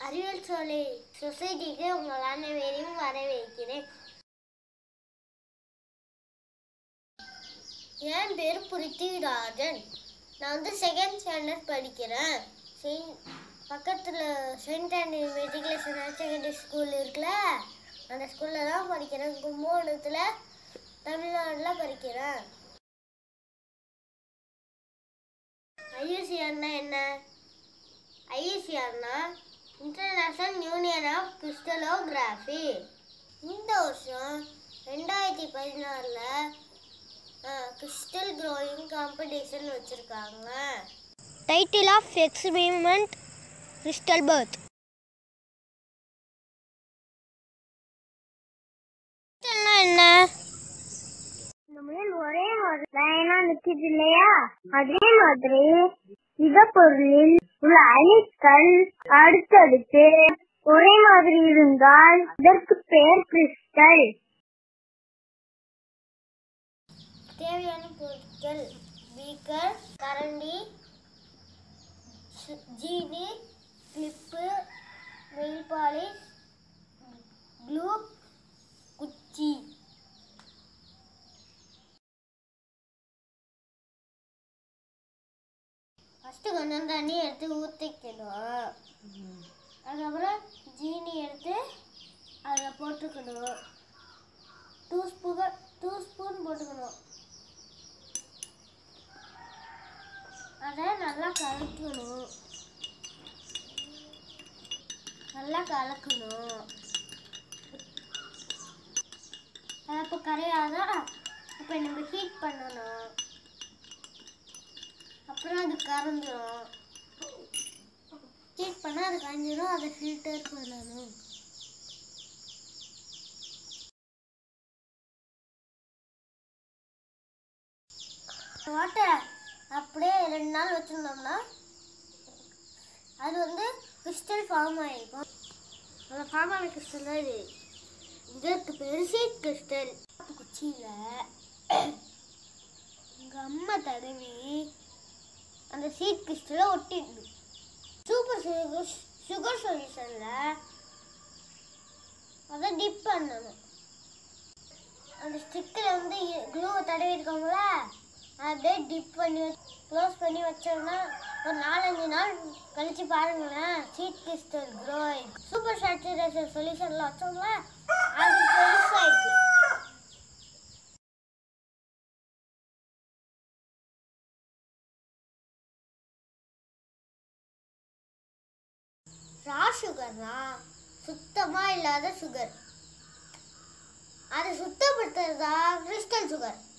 அறிவியல் சோலை சொசைட்டிக்கு உங்கள் அனைவரையும் வரவேற்கிறேன் என் பேர் பிருத்திவிராஜன் நான் வந்து செகண்ட் ஸ்டாண்டர்ட் படிக்கிறேன் செயின்ட் பக்கத்தில் saint Andy matriculation higher secondary school இருக்குல்ல அந்த ஸ்கூலில் தான் படிக்கிறேன் கும்போணத்தில் தமிழ்நாட்டில் படிக்கிறேன் ஐயூசிஆர்னா என்ன ஐயூசிஆர்னா இன்டர்நேஷனல் யூனியன் ஆஃப் கிறிஸ்டலோகிராஃபி இந்த வருஷம் ரெண்டாயிரத்தி பதினாறில் கிறிஸ்டல் க்ரோயிங் காம்படிஷன் வச்சுருக்காங்க title of experiment crystal birth என்ன இந்த முயல் ஒரே மாதிரி லைனா நிக்குது இல்லையா அதே மாதிரி திடப்பொருளில் உள்ள அணுக்கள் அடுத்தடுத்து ஒரே மாதிரி இருந்தால் இதற்கு பெயர் கிறிஸ்டல் தேவையான பொருட்கள் பீக்கர் கரண்டி சு- ஜீனி கிளிப்பு நெயில் பாலிஷ் க்ளூ குச்சி ஃபஸ்ட்டு கொஞ்சம் தண்ணி எடுத்து ஊற்றிக்கணும் அதுக்கப்புறம் ஜீனி எடுத்து அதில் போட்டுக்கணும் டூ ஸ்பூன் டூ ஸ்பூன் போட்டுக்கணும் அதை நல்லா கலக்கணும் நல்லா கலக்கணும் அது அப்போ கரையாதா அப்போ நம்ம ஹீட் பண்ணணும் அப்புறம் அது கரைஞ்சிரும் ஹீட் பண்ணால் அது கரைஞ்சிரும் அதை ஃபில்டர் பண்ணணும் வாட்டரை அப்படியே ரெண்டு நாள் வச்சுருந்தோம்னா அது வந்து கிறிஸ்டல் ஃபார்ம் ஆகிருக்கும் அந்த ஃபார்ம் ஆன கிறிஸ்டல் தான் இது இதற்கு பேர் சீட் கிறிஸ்டல் குச்சியில் எங்கள் அம்மா தடவி அந்த சீட் கிறிஸ்டலை ஒட்டிடணும் சூப்பர் சுகர் சுகர் சொல்யூஷனில் அதை டிப் பண்ணணும் அந்த ஸ்டிக்கில் வந்து க்ளூவை தடவி இருக்கோம்ல அப்படியே டிப் பண்ணி க்ளோஸ் பண்ணி வச்சோம்னா ஒரு நாலஞ்சு நாள் கழிச்சு பாருங்களேன் seed crystal growing super saturation சொல்யூஷனில் வச்சோம்ல அது பெருசாக இருக்கு ரா சுகர்னா சுத்தமாக இல்லாத சுகர் அதை சுத்தப்படுத்துறது தான் கிறிஸ்டல் சுகர்